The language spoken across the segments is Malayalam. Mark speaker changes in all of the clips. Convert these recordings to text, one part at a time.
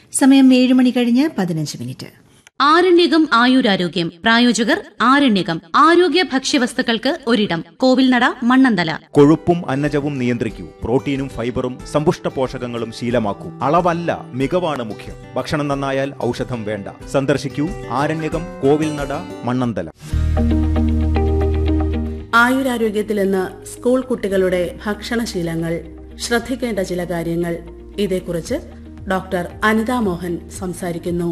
Speaker 1: സമയം ഏഴ് മണി കഴിഞ്ഞ് പതിനഞ്ച് മിനിറ്റ്
Speaker 2: ആരണ്യകം ആയുരാരോഗ്യം പ്രായോജകർ ആരണ്യകം ആരോഗ്യ ഭക്ഷ്യവസ്തുക്കൾക്ക് ഒരിടം കോവിൽനട മണ്ണന്തല
Speaker 3: കൊഴുപ്പും അന്നജവും നിയന്ത്രിക്കൂ പ്രോട്ടീനും ഫൈബറും സമ്പുഷ്ട പോഷകങ്ങളും ശീലമാക്കൂ അളവല്ല മികവാണ് മുഖ്യം ഭക്ഷണം നന്നായാൽ ഔഷധം വേണ്ട സന്ദർശിക്കൂ ആരണ്യകം കോവിൽനട മണ്ണന്തല
Speaker 4: ആയുരാരോഗ്യത്തിൽ ഇന്ന് സ്കൂൾ കുട്ടികളുടെ ഭക്ഷണശീലങ്ങൾ ശ്രദ്ധിക്കേണ്ട ചില കാര്യങ്ങൾ ഇതേക്കുറിച്ച് ഡോക്ടർ അനിത മോഹൻ സംസാരിക്കുന്നു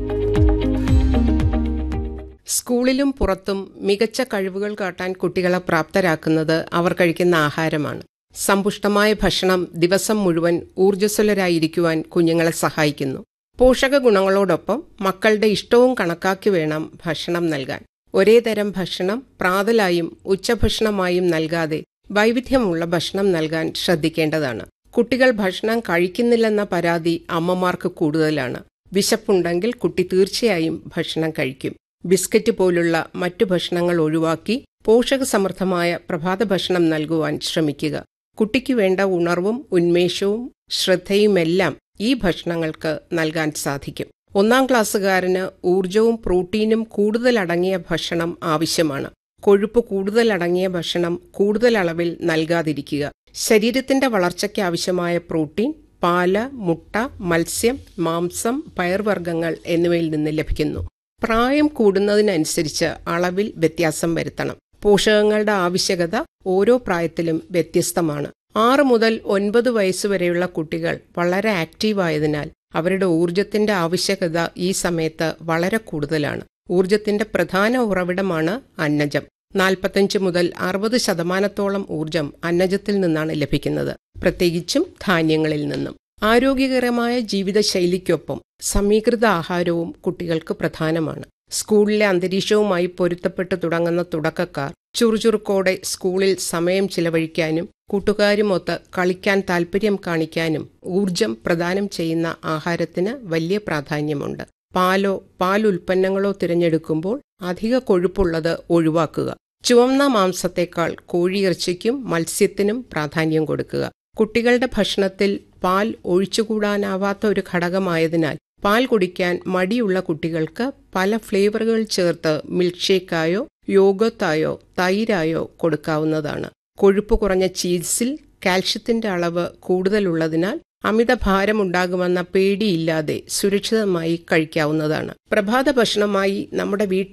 Speaker 5: സ്കൂളിലും പുറത്തും മികച്ച കഴിവുകൾ കാട്ടാൻ കുട്ടികളെ പ്രാപ്തരാക്കുന്നത് അവർ കഴിക്കുന്ന ആഹാരമാണ് സമ്പുഷ്ടമായ ഭക്ഷണം ദിവസം മുഴുവൻ ഊർജ്ജസ്വലരായിരിക്കുവാൻ കുഞ്ഞുങ്ങളെ സഹായിക്കുന്നു പോഷക ഗുണങ്ങളോടൊപ്പം മക്കളുടെ ഇഷ്ടവും കണക്കാക്കി വേണം ഭക്ഷണം നൽകാൻ ഒരേ തരം ഭക്ഷണം പ്രാതലായും ഉച്ചഭക്ഷണമായും നൽകാതെ വൈവിധ്യമുള്ള ഭക്ഷണം നൽകാൻ ശ്രദ്ധിക്കേണ്ടതാണ് കുട്ടികൾ ഭക്ഷണം കഴിക്കുന്നില്ലെന്ന പരാതി അമ്മമാർക്ക് കൂടുതലാണ് വിശപ്പുണ്ടെങ്കിൽ കുട്ടി തീർച്ചയായും ഭക്ഷണം കഴിക്കും ബിസ്ക്കറ്റ് പോലുള്ള മറ്റു ഭക്ഷണങ്ങൾ ഒഴിവാക്കി പോഷകസമൃദ്ധമായ പ്രഭാത ഭക്ഷണം നൽകുവാൻ ശ്രമിക്കുക കുട്ടിക്ക് വേണ്ട ഉണർവും ഉന്മേഷവും ശ്രദ്ധയുമെല്ലാം ഈ ഭക്ഷണങ്ങൾക്ക് നൽകാൻ സാധിക്കും ഒന്നാം ക്ലാസ്സുകാരന് ഊർജവും പ്രോട്ടീനും കൂടുതൽ അടങ്ങിയ ഭക്ഷണം ആവശ്യമാണ് കൊഴുപ്പ് കൂടുതൽ അടങ്ങിയ ഭക്ഷണം കൂടുതൽ അളവിൽ നൽകാതിരിക്കുക ശരീരത്തിന്റെ വളർച്ചയ്ക്ക് ആവശ്യമായ പ്രോട്ടീൻ പാല് മുട്ട മത്സ്യം മാംസം പയർവർഗ്ഗങ്ങൾ എന്നിവയിൽ നിന്ന് ലഭിക്കുന്നു പ്രായം കൂടുന്നതിനനുസരിച്ച് അളവിൽ വ്യത്യാസം വരുത്തണം പോഷകങ്ങളുടെ ആവശ്യകത ഓരോ പ്രായത്തിലും വ്യത്യസ്തമാണ് ആറ് മുതൽ ഒൻപത് വയസ്സുവരെയുള്ള കുട്ടികൾ വളരെ ആക്റ്റീവായതിനാൽ അവരുടെ ഊർജത്തിന്റെ ആവശ്യകത ഈ സമയത്ത് വളരെ കൂടുതലാണ് ഊർജത്തിന്റെ പ്രധാന ഉറവിടമാണ് അന്നജം നാൽപ്പത്തഞ്ച് മുതൽ അറുപത് ശതമാനത്തോളം ഊർജം അന്നജത്തിൽ നിന്നാണ് ലഭിക്കുന്നത് പ്രത്യേകിച്ചും ധാന്യങ്ങളിൽ നിന്നും ആരോഗ്യകരമായ ജീവിതശൈലിക്കൊപ്പം സമീകൃത ആഹാരവും കുട്ടികൾക്ക് പ്രധാനമാണ് സ്കൂളിലെ അന്തരീക്ഷവുമായി പൊരുത്തപ്പെട്ടു തുടങ്ങുന്ന തുടക്കക്കാർ ചുറുചുറുക്കോടെ സ്കൂളിൽ സമയം ചിലവഴിക്കാനും കൂട്ടുകാരുമൊത്ത് കളിക്കാൻ താൽപ്പര്യം കാണിക്കാനും ഊർജം പ്രദാനം ചെയ്യുന്ന ആഹാരത്തിന് വലിയ പ്രാധാന്യമുണ്ട് പാലോ പാൽ ഉൽപ്പന്നങ്ങളോ തിരഞ്ഞെടുക്കുമ്പോൾ അധിക കൊഴുപ്പുള്ളത് ഒഴിവാക്കുക ചുവന്ന മാംസത്തേക്കാൾ കോഴിയിറച്ചിക്കും മത്സ്യത്തിനും പ്രാധാന്യം കൊടുക്കുക കുട്ടികളുടെ ഭക്ഷണത്തിൽ പാൽ ഒഴിച്ചുകൂടാനാവാത്ത ഒരു ഘടകമായതിനാൽ പാൽ കുടിക്കാൻ മടിയുള്ള കുട്ടികൾക്ക് പല ഫ്ലേവറുകൾ ചേർത്ത് മിൽക്ക് ഷേക്കായോ യോഗത്തായോ തൈരായോ കൊടുക്കാവുന്നതാണ് കൊഴുപ്പ് കുറഞ്ഞ ചീസിൽ കാൽഷ്യത്തിന്റെ അളവ് കൂടുതലുള്ളതിനാൽ അമിത ഭാരമുണ്ടാകുമെന്ന പേടിയില്ലാതെ സുരക്ഷിതമായി കഴിക്കാവുന്നതാണ് പ്രഭാത ഭക്ഷണമായി നമ്മുടെ വീട്ടിൽ